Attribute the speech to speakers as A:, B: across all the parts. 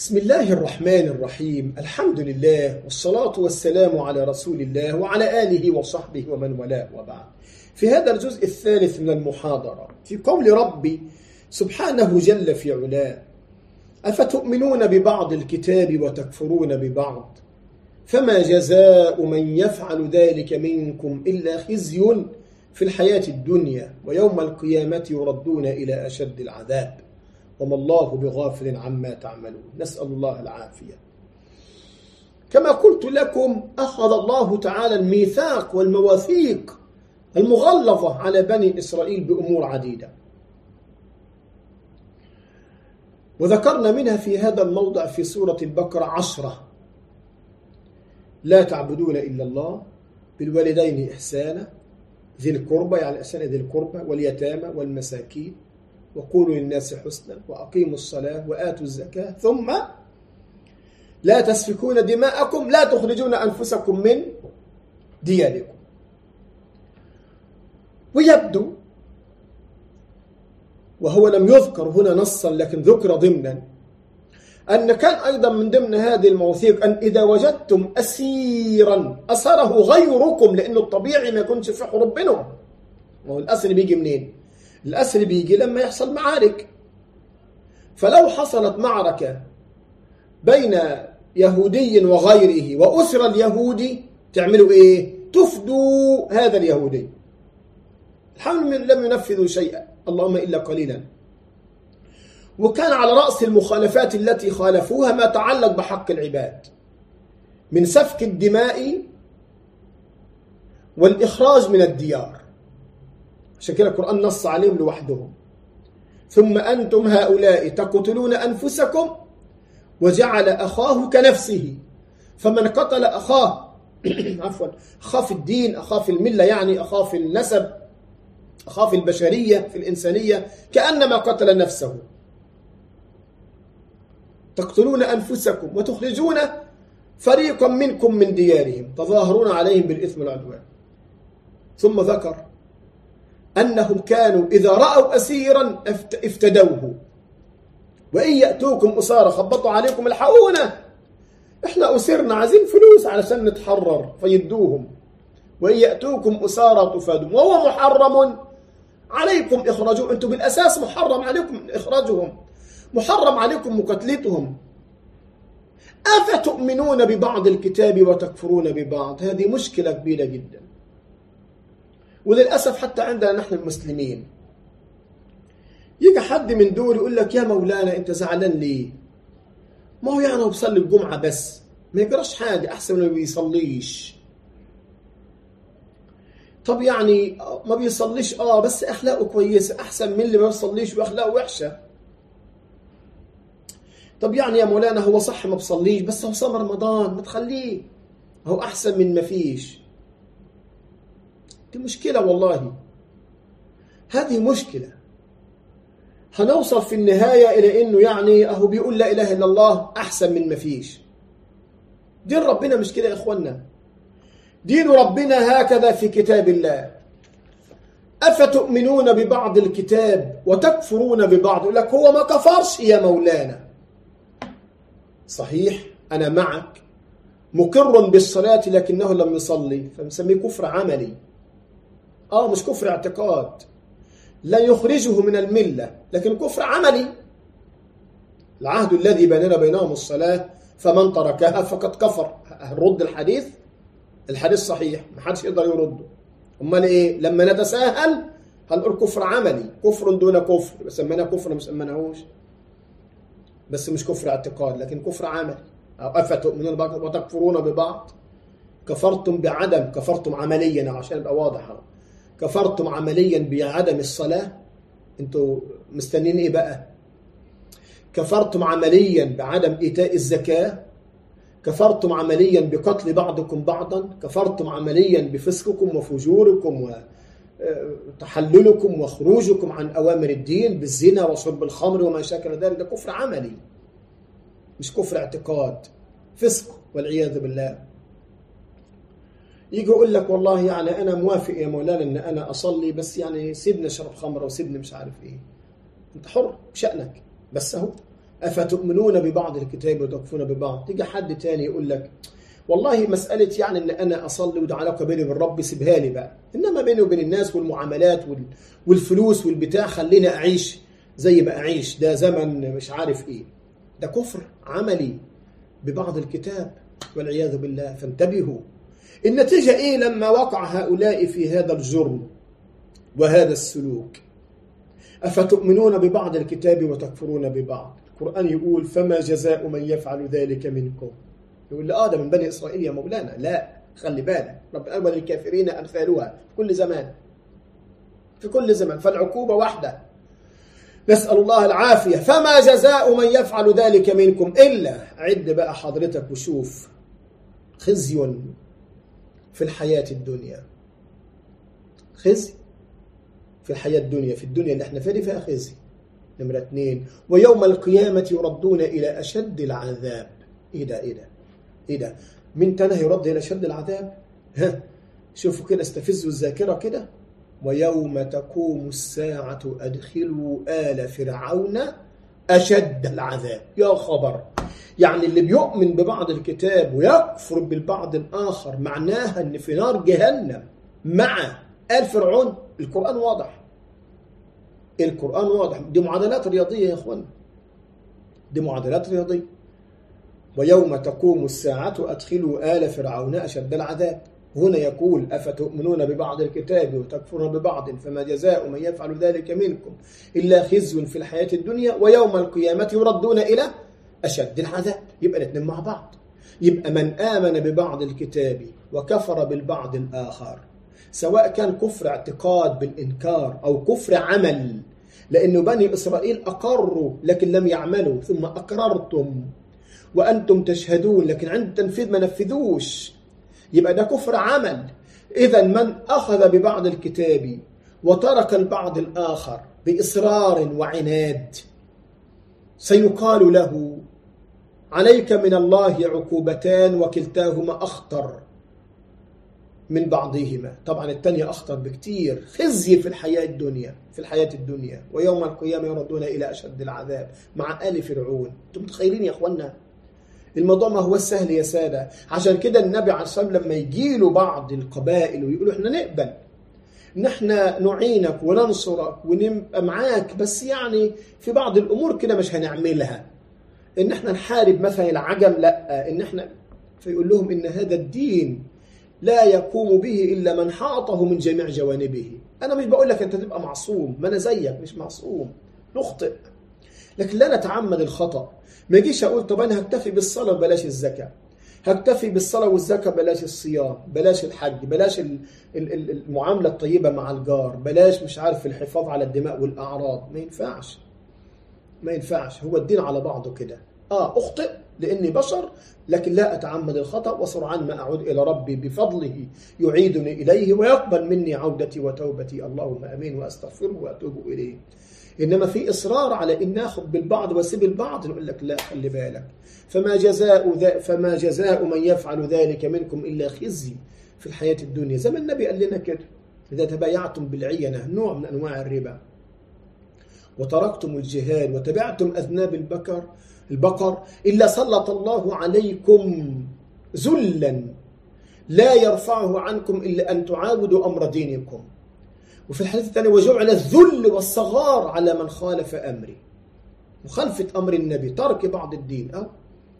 A: بسم الله الرحمن الرحيم الحمد لله والصلاة والسلام على رسول الله وعلى آله وصحبه ومن والاه وبعد في هذا الجزء الثالث من المحاضرة في قول ربي سبحانه جل في علاه أفتؤمنون ببعض الكتاب وتكفرون ببعض فما جزاء من يفعل ذلك منكم إلا خزي في الحياة الدنيا ويوم القيامة يردون إلى أشد العذاب وما الله بغافل عما تعملون نسأل الله العافية كما قلت لكم أخذ الله تعالى الميثاق والمواثيق المغلظة على بني إسرائيل بأمور عديدة وذكرنا منها في هذا الموضع في سورة البقرة عشرة لا تعبدون إلا الله بالوالدين إحسانا ذي القربى يعني إحسان ذي القربى واليتامى والمساكين وقولوا للناس حسنا وأقيموا الصلاة وآتوا الزكاة ثم لا تسفكون دماءكم لا تخرجون أنفسكم من دياركم ويبدو وهو لم يذكر هنا نصا لكن ذكر ضمنا أن كان أيضا من ضمن هذه المواثيق أن إذا وجدتم أسيرا أسره غيركم لأنه الطبيعي ما يكونش في حروب بينهم هو الأسر بيجي منين؟ الأسر بيجي لما يحصل معارك فلو حصلت معركة بين يهودي وغيره وأسر اليهودي تعملوا إيه؟ تفدوا هذا اليهودي الحمد لم ينفذوا شيئا اللهم إلا قليلا وكان على رأس المخالفات التي خالفوها ما تعلق بحق العباد من سفك الدماء والإخراج من الديار عشان كده القرآن نص عليهم لوحدهم ثم أنتم هؤلاء تقتلون أنفسكم وجعل أخاه كنفسه فمن قتل أخاه عفوا أخاه في الدين أخاه في الملة يعني أخاه في النسب أخاه في البشرية في الإنسانية كأنما قتل نفسه تقتلون أنفسكم وتخرجون فريقا منكم من ديارهم تظاهرون عليهم بالإثم والعدوان ثم ذكر أنهم كانوا إذا رأوا أسيرا افتدوه وإن يأتوكم أسارة خبطوا عليكم الحقونا إحنا أسرنا عايزين فلوس علشان نتحرر فيدوهم وإن يأتوكم أسارة تفادوا وهو محرم عليكم إخراجهم أنتم بالأساس محرم عليكم إخراجهم محرم عليكم مقاتلتهم أفتؤمنون ببعض الكتاب وتكفرون ببعض هذه مشكلة كبيرة جدا وللأسف حتى عندنا نحن المسلمين يجي حد من دول يقول لك يا مولانا أنت زعلان ليه ما هو يعني هو بيصلي الجمعة بس ما يجراش حاجة أحسن من ما بيصليش طب يعني ما بيصليش اه بس اخلاقه كويسه احسن من اللي ما بيصليش واخلاقه وحشه طب يعني يا مولانا هو صح ما بصليش بس هو صام رمضان ما تخليه هو احسن من ما فيش دي مشكله والله هذه مشكله هنوصل في النهايه الى انه يعني اهو بيقول لا اله الا الله احسن من ما فيش دين ربنا مش كده يا اخوانا دين ربنا هكذا في كتاب الله أفتؤمنون ببعض الكتاب وتكفرون ببعض يقول لك هو ما كفرش يا مولانا صحيح أنا معك مقر بالصلاة لكنه لم يصلي فنسميه كفر عملي آه مش كفر اعتقاد لا يخرجه من الملة لكن كفر عملي العهد الذي بيننا بينهم الصلاة فمن تركها فقد كفر هنرد الحديث الحديث صحيح ما حدش يقدر يرده امال ايه لما نتساهل هنقول كفر عملي كفر دون كفر سميناه كفر ما سميناهوش بس مش كفر اعتقاد لكن كفر عملي او افتؤمنون ببعض وتكفرون ببعض كفرتم بعدم كفرتم عمليا عشان يبقى واضح اهو كفرتم عمليا بعدم الصلاه انتوا مستنيين ايه بقى كفرتم عمليا بعدم ايتاء الزكاه كفرتم عمليا بقتل بعضكم بعضا كفرتم عمليا بفسقكم وفجوركم وتحللكم وخروجكم عن أوامر الدين بالزنا وشرب الخمر وما شاكل ذلك ده كفر عملي مش كفر اعتقاد فسق والعياذ بالله يجي يقول لك والله يعني أنا موافق يا مولانا أن أنا أصلي بس يعني سيبني أشرب خمرة وسيبني مش عارف إيه أنت حر بشأنك بس أهو أفتؤمنون ببعض الكتاب وتكفون ببعض تيجي حد تاني يقول لك والله مسألة يعني إن أنا أصلي وده علاقة بيني وبين ربي سيبها لي بقى إنما بيني وبين الناس والمعاملات وال... والفلوس والبتاع خليني أعيش زي ما أعيش ده زمن مش عارف إيه ده كفر عملي ببعض الكتاب والعياذ بالله فانتبهوا النتيجة إيه لما وقع هؤلاء في هذا الجرم وهذا السلوك أفتؤمنون ببعض الكتاب وتكفرون ببعض القرآن يقول فما جزاء من يفعل ذلك منكم يقول لي آه ده من بني إسرائيل يا مولانا لا خلي بالك رب أول الكافرين أمثالها في كل زمان في كل زمان فالعقوبة واحدة نسأل الله العافية فما جزاء من يفعل ذلك منكم إلا عد بقى حضرتك وشوف خزي في الحياة الدنيا خزي في الحياة الدنيا في الدنيا اللي احنا فيها دي فيها خزي نمرة اثنين ويوم القيامة يردون إلى أشد العذاب إيه ده إيه ده إيه ده من تنه يرد إلى أشد العذاب ها شوفوا كده استفزوا الذاكرة كده ويوم تقوم الساعة أدخلوا آل فرعون أشد العذاب يا خبر يعني اللي بيؤمن ببعض الكتاب ويكفر بالبعض الآخر معناها أن في نار جهنم مع آل فرعون القرآن واضح القرآن واضح دي معادلات رياضية يا أخوان دي معادلات رياضية ويوم تقوم الساعة أدخلوا آل فرعون أشد العذاب هنا يقول أفتؤمنون ببعض الكتاب وتكفرون ببعض فما جزاء من يفعل ذلك منكم إلا خزي في الحياة الدنيا ويوم القيامة يردون إلى أشد العذاب يبقى الاثنين مع بعض يبقى من آمن ببعض الكتاب وكفر بالبعض الآخر سواء كان كفر اعتقاد بالإنكار أو كفر عمل لأن بني إسرائيل أقروا لكن لم يعملوا ثم أقررتم وأنتم تشهدون لكن عند التنفيذ ما نفذوش يبقى ده كفر عمل إذا من أخذ ببعض الكتاب وترك البعض الآخر بإصرار وعناد سيقال له عليك من الله عقوبتان وكلتاهما أخطر من بعضهما طبعا الثانية أخطر بكتير خزي في الحياة الدنيا في الحياة الدنيا ويوم القيامة يردون إلى أشد العذاب مع آل فرعون أنتم متخيلين يا أخوانا الموضوع ما هو سهل يا سادة عشان كده النبي عليه الصلاة والسلام لما يجي له بعض القبائل ويقولوا احنا نقبل ان احنا نعينك وننصرك ونبقى معاك بس يعني في بعض الامور كده مش هنعملها ان احنا نحارب مثلا العجم لا ان احنا فيقول لهم ان هذا الدين لا يقوم به الا من حاطه من جميع جوانبه انا مش بقول لك انت تبقى معصوم ما انا زيك مش معصوم نخطئ لكن لا نتعمد الخطأ ما يجيش اقول طب انا هكتفي بالصلاه وبلاش الزكاه هكتفي بالصلاه والزكاه بلاش الصيام بلاش الحج بلاش المعامله الطيبه مع الجار بلاش مش عارف الحفاظ على الدماء والاعراض ما ينفعش ما ينفعش هو الدين على بعضه كده اه اخطئ لاني بشر لكن لا اتعمد الخطا وسرعان ما اعود الى ربي بفضله يعيدني اليه ويقبل مني عودتي وتوبتي اللهم امين واستغفره واتوب اليه إنما في إصرار على إن ناخذ بالبعض وسيب البعض نقول لك لا خلي بالك فما جزاء ذا فما جزاء من يفعل ذلك منكم إلا خزي في الحياة الدنيا زي ما النبي قال لنا كده إذا تبايعتم بالعينة نوع من أنواع الربا وتركتم الجهاد وتبعتم أذناب البكر البقر إلا سلط الله عليكم ذلا لا يرفعه عنكم إلا أن تعاودوا أمر دينكم وفي الحديث الثاني وجعل الذل والصغار على من خالف أمري مخالفة أمر النبي ترك بعض الدين أو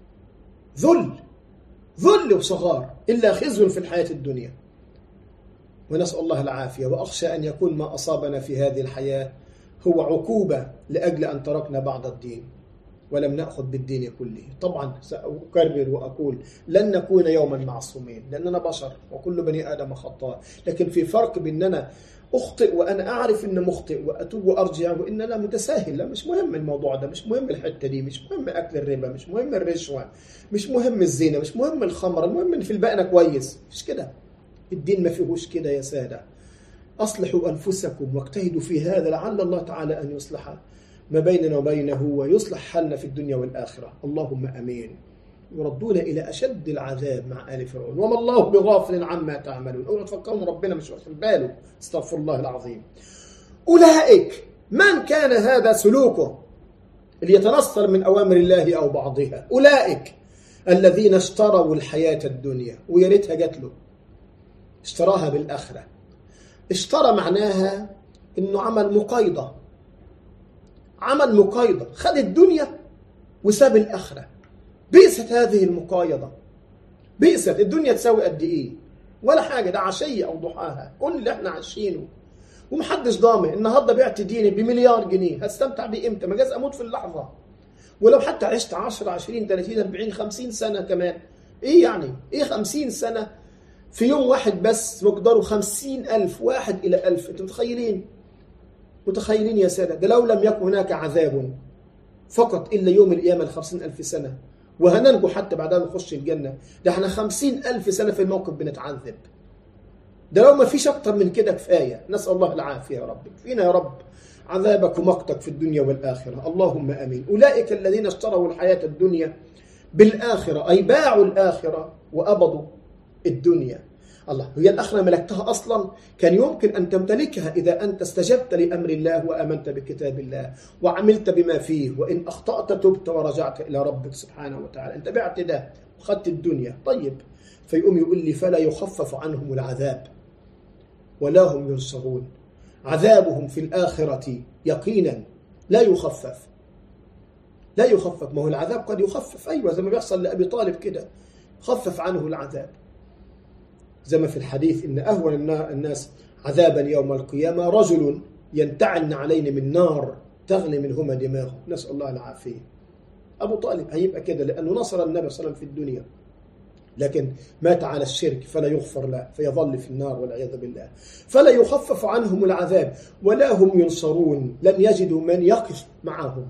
A: ذل ذل وصغار إلا خزي في الحياة الدنيا ونسأل الله العافية وأخشى أن يكون ما أصابنا في هذه الحياة هو عقوبة لأجل أن تركنا بعض الدين ولم نأخذ بالدين كله طبعا سأكرر وأقول لن نكون يوما معصومين لأننا بشر وكل بني آدم خطاء لكن في فرق بأننا أخطئ وأنا أعرف أن مخطئ وأتوب وأرجع وإن لا متساهل لا مش مهم الموضوع ده مش مهم الحتة دي مش مهم أكل الربا مش مهم الرشوة مش مهم الزينة مش مهم الخمر المهم إن في البقنة كويس مش كده الدين ما فيهوش كده يا سادة أصلحوا أنفسكم واجتهدوا في هذا لعل الله تعالى أن يصلح ما بيننا وبينه ويصلح حالنا في الدنيا والآخرة اللهم أمين يردون إلى أشد العذاب مع آل فرعون وما الله بغافل عما تعملون أولا تفكرون ربنا مش واخد باله استغفر الله العظيم أولئك من كان هذا سلوكه اللي يتنصل من أوامر الله أو بعضها أولئك الذين اشتروا الحياة الدنيا ويا ريتها جات له اشتراها بالآخرة اشترى معناها انه عمل مقايضة عمل مقايضة خد الدنيا وساب الآخرة بئست هذه المقايضة بئست الدنيا تساوي قد ايه ولا حاجة ده عشية أو ضحاها كل اللي احنا عايشينه ومحدش ضامن النهارده بعت ديني بمليار جنيه هستمتع بيه امتى ما جاز اموت في اللحظه ولو حتى عشت 10 20 30 40 50 سنه كمان ايه يعني ايه 50 سنه في يوم واحد بس مقداره 50 ألف واحد إلى ألف أنتم متخيلين متخيلين يا سادة ده لو لم يكن هناك عذاب فقط إلا يوم القيامة الخمسين ألف سنة وهننجو حتى بعدها نخش الجنة ده احنا خمسين ألف سنة في الموقف بنتعذب ده لو ما فيش أكتر من كده كفاية نسأل الله العافية يا رب فينا يا رب عذابك ومقتك في الدنيا والآخرة اللهم أمين أولئك الذين اشتروا الحياة الدنيا بالآخرة أي باعوا الآخرة وأبضوا الدنيا الله هي الآخرة ملكتها أصلا كان يمكن أن تمتلكها إذا أنت استجبت لأمر الله وآمنت بكتاب الله وعملت بما فيه وإن أخطأت تبت ورجعت إلى ربك سبحانه وتعالى أنت بعت ده وخدت الدنيا طيب فيقوم يقول لي فلا يخفف عنهم العذاب ولا هم ينصرون عذابهم في الآخرة يقينا لا يخفف لا يخفف ما هو العذاب قد يخفف أيوة زي ما بيحصل لأبي طالب كده خفف عنه العذاب زي ما في الحديث إن أهون الناس عذابا يوم القيامة رجل ينتعن علينا من نار تغلي منهما دماغه نسأل الله العافية أبو طالب هيبقى كده لأنه نصر النبي صلى الله عليه وسلم في الدنيا لكن مات على الشرك فلا يغفر له فيظل في النار والعياذ بالله فلا يخفف عنهم العذاب ولا هم ينصرون لن يجدوا من يقف معهم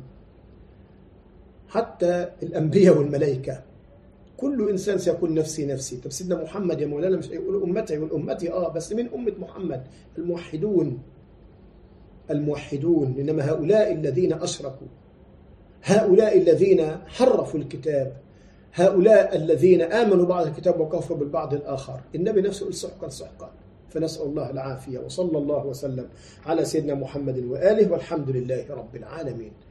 A: حتى الأنبياء والملائكة كل إنسان سيقول نفسي نفسي طب سيدنا محمد يا مولانا مش هيقول أمتي يقول أمتي آه بس من أمة محمد الموحدون الموحدون إنما هؤلاء الذين أشركوا هؤلاء الذين حرفوا الكتاب هؤلاء الذين آمنوا بعض الكتاب وكفروا بالبعض الآخر النبي نفسه يقول سحقا سحقا فنسأل الله العافية وصلى الله وسلم على سيدنا محمد وآله والحمد لله رب العالمين